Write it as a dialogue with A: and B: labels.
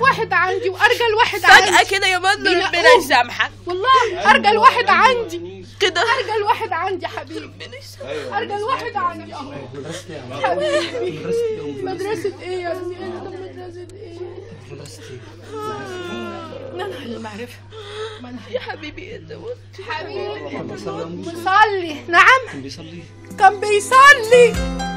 A: واحد عندي وارجل واحد عندي
B: فجأة كده يا منى ربنا
A: بينقوه.
B: يسامحك
A: والله ارجل واحد عندي
B: كده
A: ارجل واحد عندي حبيبي ارجل واحد عندي اهو حبيبي مدرسة ايه يا زينة ده مدرسة ايه منهج المعرفة
B: يا حبيبي انت
A: حبيبي مصلي نعم
C: بيصلي
A: كان بيصلي